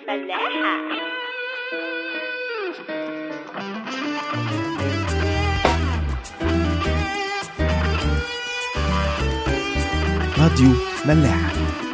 ملاحة راديو ملاح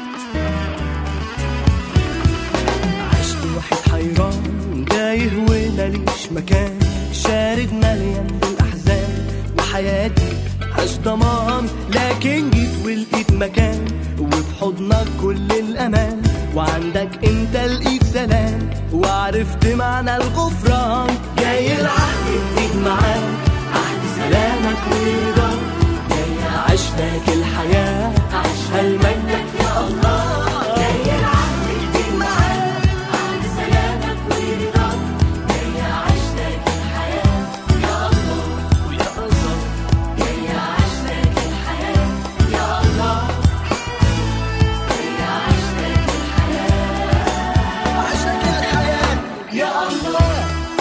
عشت وحيد حيران تايه وماليش مكان شارد مليان بالاحزان وحياتي عاش ضمان لكن جيت ولقيت مكان وفي حضنك كل الامان وعندك انت لقيت سلام وعرفت معنى الغفران جاي العهد جديد معاك عهد سلامك ورضاك جاي اعيش لك الحياه اعيشها لمجدك يا الله جاي العهد جديد معاك عهد سلامك ورضاك جاي اعيش لك الحياه يا الله ويا الله جاي اعيش لك الحياه يا الله جاي اعيش لك الحياه اعيش لك الحياه يا الله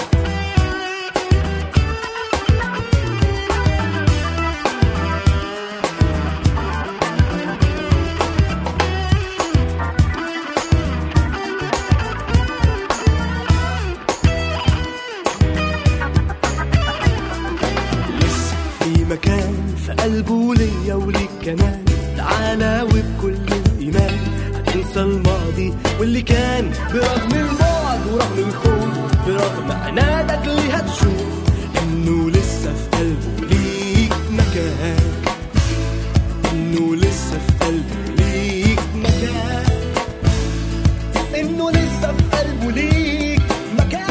لسه في مكان في قلبه ليا وليك كمان تعالى وبكل الإيمان هتنسى الماضي واللي كان برغم البعد ورغم الخوف برغم عنادك اللي هتشوف إنه لسه في قلبه ليك مكان إنه لسه في قلبه ليك مكان إنه لسه في قلبه ليك مكان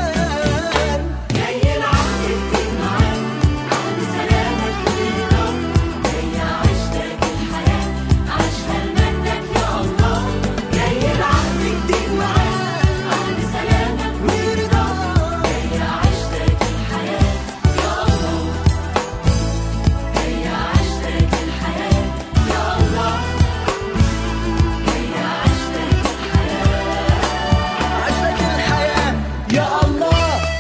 جاي العهد يكون معاك عهد سلامك ورضاك جاي أعيش لك الحياة أعيشها لمجدك يا الله جاي العهد جديد معاك عهد سلامك ورضاك جاي أعيش لك الحياة يا الله جاي أعيش لك الحياة يا الله جاي أعيش لك الحياة أعيش لك الحياة يا الله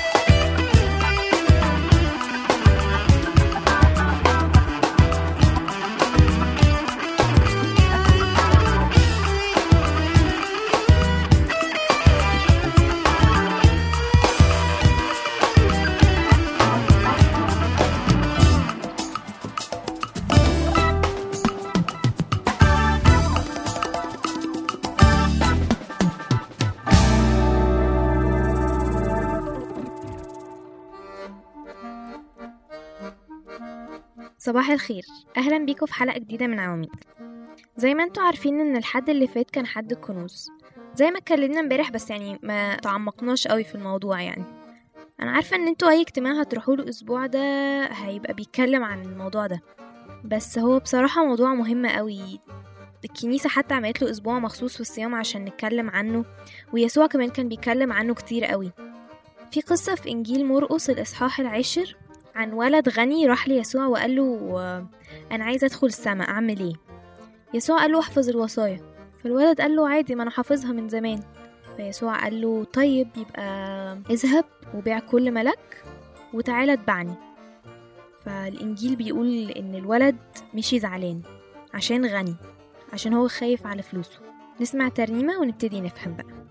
صباح الخير اهلا بيكم في حلقه جديده من عواميد زي ما انتوا عارفين ان الحد اللي فات كان حد الكنوز زي ما اتكلمنا امبارح بس يعني ما تعمقناش قوي في الموضوع يعني انا عارفه ان انتوا اي اجتماع هتروحوا له الاسبوع ده هيبقى بيتكلم عن الموضوع ده بس هو بصراحه موضوع مهم قوي الكنيسة حتى عملت له أسبوع مخصوص في الصيام عشان نتكلم عنه ويسوع كمان كان بيتكلم عنه كتير قوي في قصة في إنجيل مرقس الإصحاح العاشر عن ولد غني راح ليسوع وقال له آه، أنا عايز أدخل السماء أعمل إيه؟ يسوع قال له احفظ الوصايا فالولد قال له عادي ما أنا حافظها من زمان فيسوع قال له طيب يبقى اذهب وبيع كل ملك وتعالى اتبعني فالإنجيل بيقول إن الولد مشي زعلان عشان غني عشان هو خايف على فلوسه نسمع ترنيمة ونبتدي نفهم بقى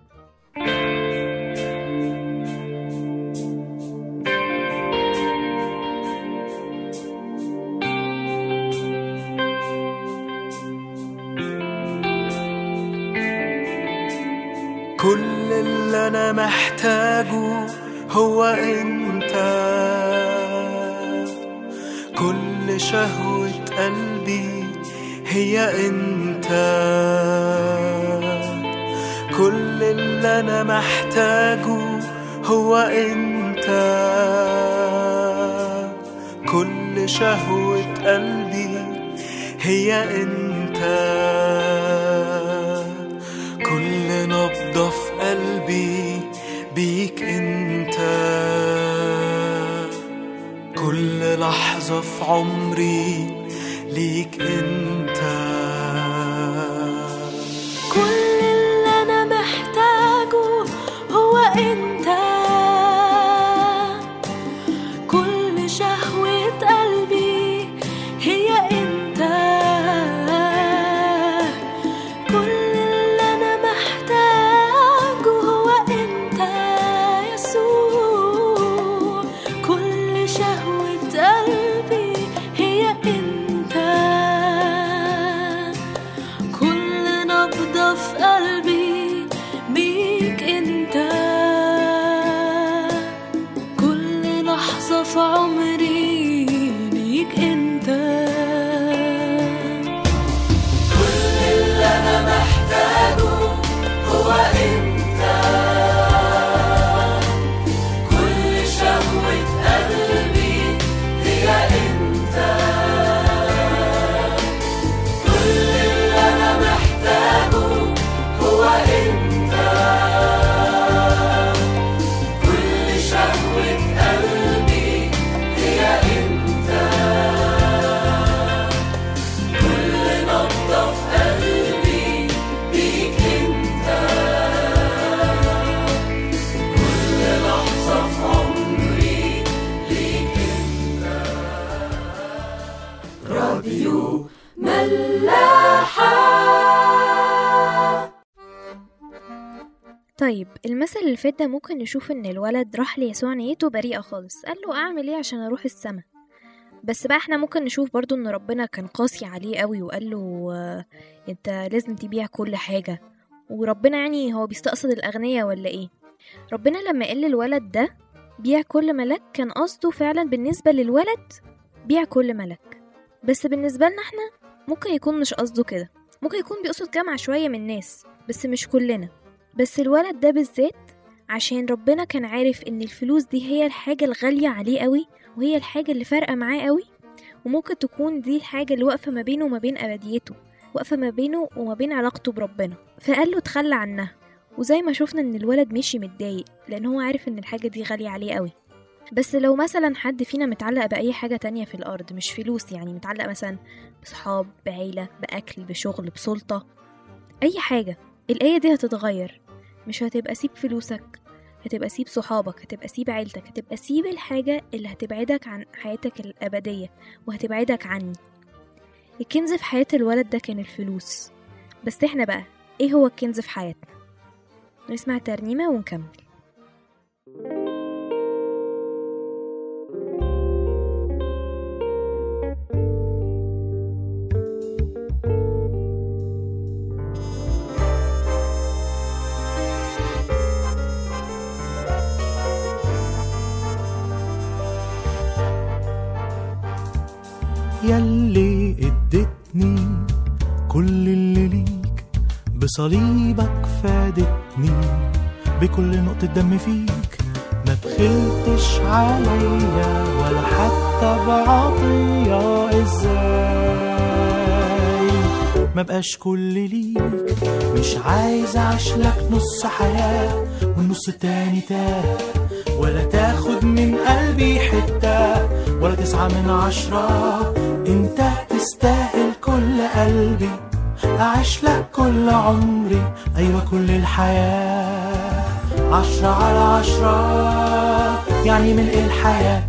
كل اللي انا محتاجه هو انت كل شهوة قلبي هي انت كل اللي انا محتاجه هو انت كل شهوة قلبي هي انت كل نبضة في قلبي بيك انت كل لحظة في عمري ليك انت كل اللي انا محتاجه هو انت كل شهوة قلبي هي انت نبضة في قلبي بيك انت كل لحظة في عمري ليك انت كل اللي انا محتاجه هو انت كل شهوة قلبي هي انت كل اللي انا محتاجه هو انت كل شهوة قلبي هي انت كل نبضة في قلبي بيك انت كل لحظة في عمري ليك انت راديو ملاحة طيب المثل اللي فات ده ممكن نشوف ان الولد راح ليسوع نيته بريئة خالص قال له اعمل ايه عشان اروح السما بس بقى احنا ممكن نشوف برضو ان ربنا كان قاسي عليه قوي وقال له آه، انت لازم تبيع كل حاجة وربنا يعني هو بيستقصد الاغنياء ولا ايه ربنا لما قال للولد ده بيع كل ملك كان قصده فعلا بالنسبة للولد بيع كل ملك بس بالنسبة لنا احنا ممكن يكون مش قصده كده ممكن يكون بيقصد جمع شوية من الناس بس مش كلنا بس الولد ده بالذات عشان ربنا كان عارف ان الفلوس دي هي الحاجة الغالية عليه قوي وهي الحاجة اللي فارقة معاه قوي وممكن تكون دي الحاجة اللي واقفة ما بينه وما بين أبديته واقفة ما بينه وما بين علاقته بربنا فقال له تخلى عنها وزي ما شفنا ان الولد مشي متضايق لان هو عارف ان الحاجة دي غالية عليه قوي بس لو مثلا حد فينا متعلق بأي حاجة تانية في الأرض مش فلوس يعني متعلق مثلا بصحاب بعيلة بأكل بشغل بسلطة أي حاجة الآية دي هتتغير مش هتبقى سيب فلوسك هتبقى سيب صحابك هتبقى سيب عيلتك هتبقى سيب الحاجة اللي هتبعدك عن حياتك الأبدية وهتبعدك عني الكنز في حياة الولد ده كان الفلوس بس احنا بقى ايه هو الكنز في حياتنا نسمع ترنيمة ونكمل يلي اديتني كل اللي ليك بصليبك فادتني بكل نقطة دم فيك ما بخلتش عليا ولا حتى بعطية ازاي ما بقاش كل ليك مش عايز اعيش لك نص حياة والنص التاني تاه ولا تاخد من قلبي حتة ولا تسعة من عشرة انت تستاهل كل قلبي أعيش لك كل عمري أيوة كل الحياة عشرة على عشرة يعني ملء الحياة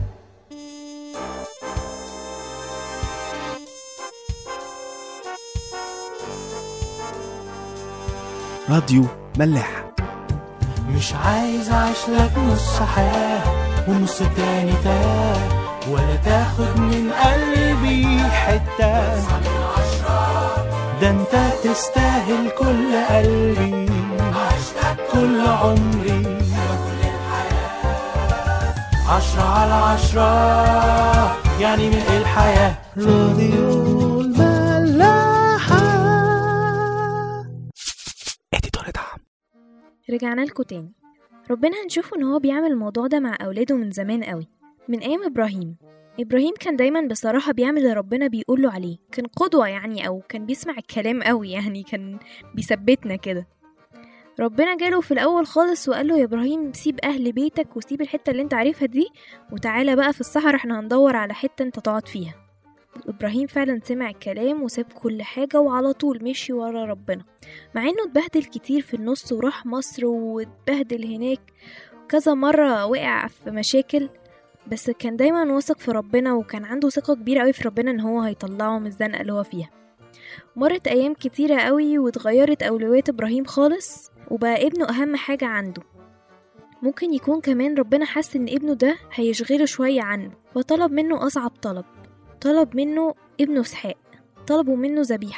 راديو ملاح مش عايز أعيش لك نص حياة والنص التاني تاه ولا تاخد من قلبي حتة ده انت تستاهل كل قلبي كل عمري عشرة على عشرة يعني ملء الحياة راديو الملاحة اديتور دعم رجعنا لكم تاني ربنا هنشوف ان هو بيعمل الموضوع ده مع اولاده من زمان قوي من ايام ابراهيم ابراهيم كان دايما بصراحه بيعمل اللي ربنا بيقوله عليه كان قدوه يعني او كان بيسمع الكلام قوي يعني كان بيثبتنا كده ربنا جاله في الاول خالص وقال له يا ابراهيم سيب اهل بيتك وسيب الحته اللي انت عارفها دي وتعالى بقى في الصحراء احنا هندور على حته انت تقعد فيها ابراهيم فعلا سمع الكلام وساب كل حاجه وعلى طول مشي ورا ربنا مع انه اتبهدل كتير في النص وراح مصر واتبهدل هناك كذا مرة وقع في مشاكل بس كان دايما واثق في ربنا وكان عنده ثقة كبيرة قوي في ربنا ان هو هيطلعه من الزنقة اللي هو فيها مرت ايام كتيرة قوي واتغيرت اولويات ابراهيم خالص وبقى ابنه اهم حاجة عنده ممكن يكون كمان ربنا حس ان ابنه ده هيشغله شوية عنه فطلب منه اصعب طلب طلب منه ابنه اسحاق طلبوا منه ذبيحة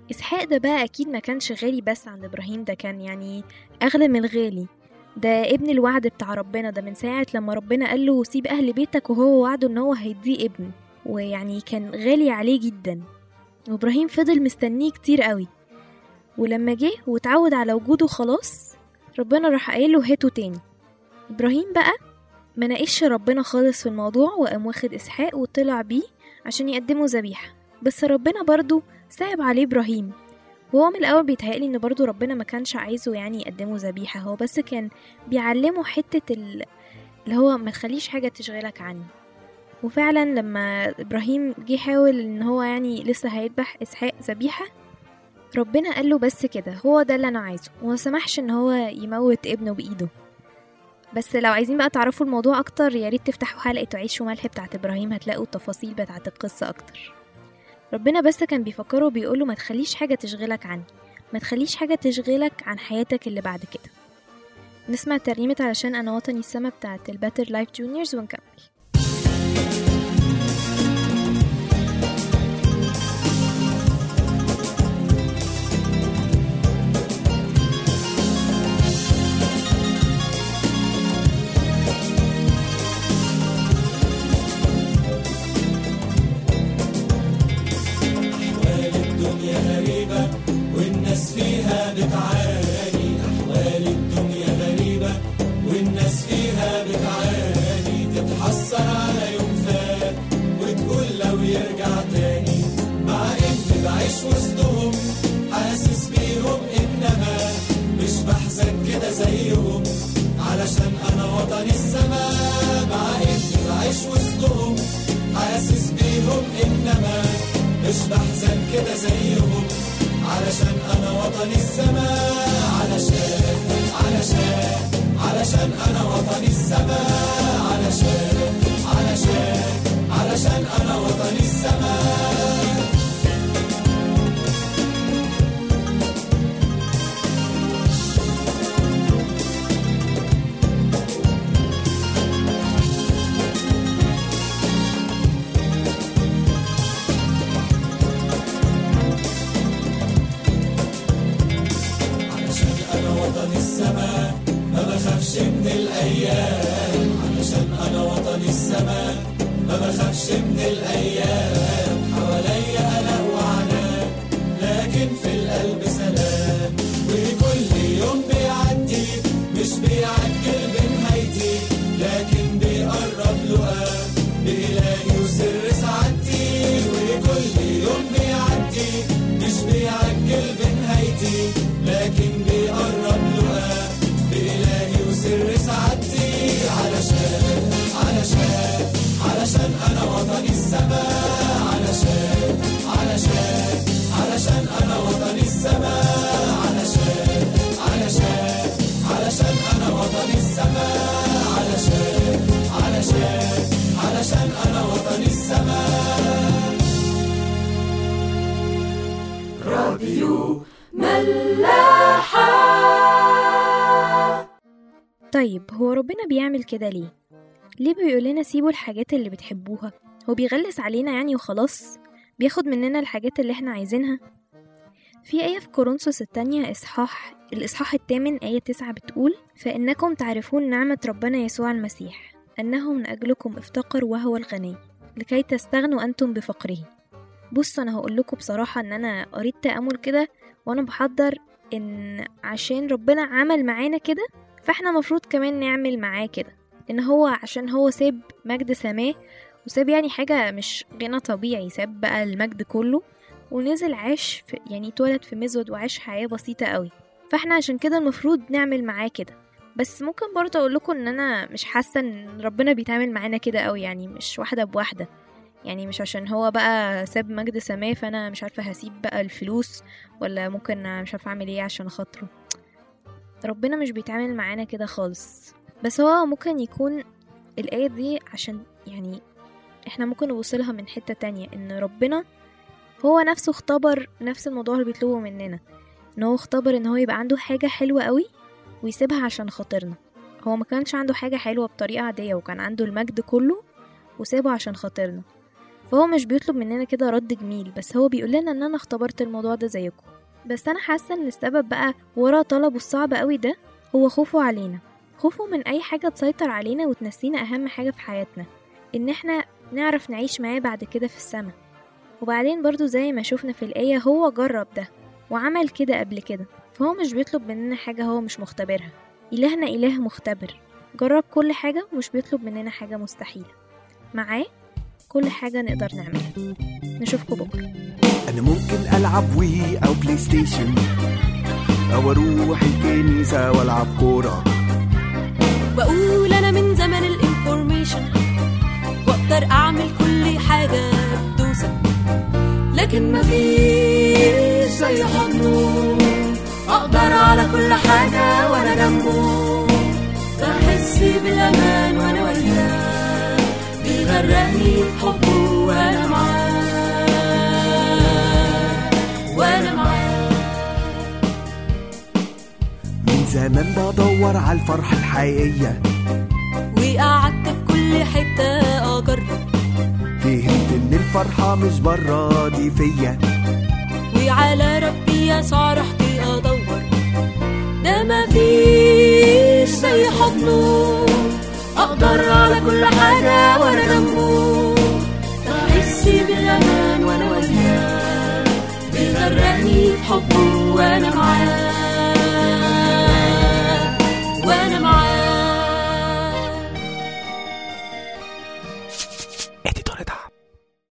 إسحاق ده بقى أكيد ما كانش غالي بس عند إبراهيم ده كان يعني أغلى من الغالي ده ابن الوعد بتاع ربنا ده من ساعة لما ربنا قال له سيب أهل بيتك وهو وعده إن هو هيديه ابن ويعني كان غالي عليه جدا وإبراهيم فضل مستنيه كتير قوي ولما جه واتعود على وجوده خلاص ربنا راح قايل له هاته تاني إبراهيم بقى ما ناقش ربنا خالص في الموضوع وقام واخد إسحاق وطلع بيه عشان يقدمه ذبيحة بس ربنا برضو صعب عليه إبراهيم وهو من الأول بيتهيألي إن برضو ربنا ما كانش عايزه يعني يقدمه ذبيحة هو بس كان بيعلمه حتة ال- اللي هو ما تخليش حاجة تشغلك عني وفعلا لما إبراهيم جه يحاول إن هو يعني لسه هيذبح إسحاق ذبيحة ربنا قال له بس كده هو ده اللي أنا عايزه وما سمحش إن هو يموت ابنه بإيده بس لو عايزين بقى تعرفوا الموضوع أكتر يا ريت تفتحوا حلقة عيش وملح بتاعت إبراهيم هتلاقوا التفاصيل بتاعت القصة أكتر ربنا بس كان بيفكره وبيقوله ما تخليش حاجة تشغلك عني ما تخليش حاجة تشغلك عن حياتك اللي بعد كده نسمع ترنيمة علشان أنا وطني السما بتاعت الباتر لايف جونيورز ونكمل الدنيا غريبة والناس فيها بتعاني أحوال الدنيا غريبة والناس فيها بتعاني تتحسر على يوم فات وتقول لو يرجع تاني مع إني بعيش وسطهم حاسس بيهم إنما مش بحزن كده زيهم علشان أنا وطني السما مع إني بعيش وسطهم حاسس بيهم إنما مش بحزن كده زيهم علشان انا وطني السما علشان علشان علشان انا وطني السما علشان علشان علشان انا وطني السما علشان انا وطني السما ما بخافش من الايام علشان انا وطني السما ما بخافش من الايام حواليا قلق وعناء لكن في القلب سلام وكل يوم بيعدي مش بيعجل بنهايتي لكن بيقرب لقاه بإلهي وسر سعادتي وكل يوم بيعدي مش بيعجل بنهايتي لكن بيقرب لقاه بإلهي وسر سعادتي علشان علشان علشان أنا وطني السما علشان علشان علشان أنا وطني السما علشان علشان علشان أنا وطني السما علشان علشان علشان أنا وطني السما طيب هو ربنا بيعمل كده ليه؟ ليه بيقول لنا سيبوا الحاجات اللي بتحبوها؟ هو بيغلس علينا يعني وخلاص؟ بياخد مننا الحاجات اللي احنا عايزينها؟ في آية في كورنثوس التانية إصحاح الإصحاح الثامن آية تسعة بتقول فإنكم تعرفون نعمة ربنا يسوع المسيح أنه من أجلكم افتقر وهو الغني لكي تستغنوا أنتم بفقره بص أنا هقول لكم بصراحة إن أنا قريت تأمل كده وأنا بحضر إن عشان ربنا عمل معانا كده فاحنا مفروض كمان نعمل معاه كده ان هو عشان هو ساب مجد سماه وساب يعني حاجة مش غنى طبيعي ساب بقى المجد كله ونزل عاش في يعني اتولد في مزود وعاش حياة بسيطة قوي فاحنا عشان كده المفروض نعمل معاه كده بس ممكن برضه اقول لكم ان انا مش حاسه ان ربنا بيتعامل معانا كده قوي يعني مش واحده بواحده يعني مش عشان هو بقى ساب مجد سماه فانا مش عارفه هسيب بقى الفلوس ولا ممكن مش عارفه اعمل ايه عشان خاطره ربنا مش بيتعامل معانا كده خالص بس هو ممكن يكون الآية دي عشان يعني احنا ممكن نوصلها من حتة تانية ان ربنا هو نفسه اختبر نفس الموضوع اللي بيطلبه مننا ان هو اختبر ان هو يبقى عنده حاجة حلوة قوي ويسيبها عشان خاطرنا هو ما كانش عنده حاجة حلوة بطريقة عادية وكان عنده المجد كله وسابه عشان خاطرنا فهو مش بيطلب مننا كده رد جميل بس هو بيقول لنا ان انا اختبرت الموضوع ده زيكم بس انا حاسه ان السبب بقى ورا طلبه الصعب قوي ده هو خوفه علينا خوفه من اي حاجه تسيطر علينا وتنسينا اهم حاجه في حياتنا ان احنا نعرف نعيش معاه بعد كده في السماء وبعدين برضو زي ما شفنا في الآية هو جرب ده وعمل كده قبل كده فهو مش بيطلب مننا حاجة هو مش مختبرها إلهنا إله مختبر جرب كل حاجة ومش بيطلب مننا حاجة مستحيلة معاه كل حاجة نقدر نعملها نشوفكم بكرة أنا ممكن ألعب وي أو بلاي ستيشن أو أروح الكنيسة وألعب كورة بقول انا من زمن الانفورميشن واقدر اعمل كل حاجه بدوسه لكن مفيش زي حضنه اقدر على كل حاجه وانا جنبه بحس بالامان وانا وياه بيغرقني في حبه وانا معاه وانا معاه من زمان بدور على الفرحة الحقيقية وقعدت في كل حته اجرب فهمت إن الفرحة مش برا دي فيا وعلى ربي يسوع رحت ادور ده مفيش زي حضنه اقدر على كل حاجه وانا جنبه بحس بالامان وانا وياه بيغرقني في حبه وانا معاه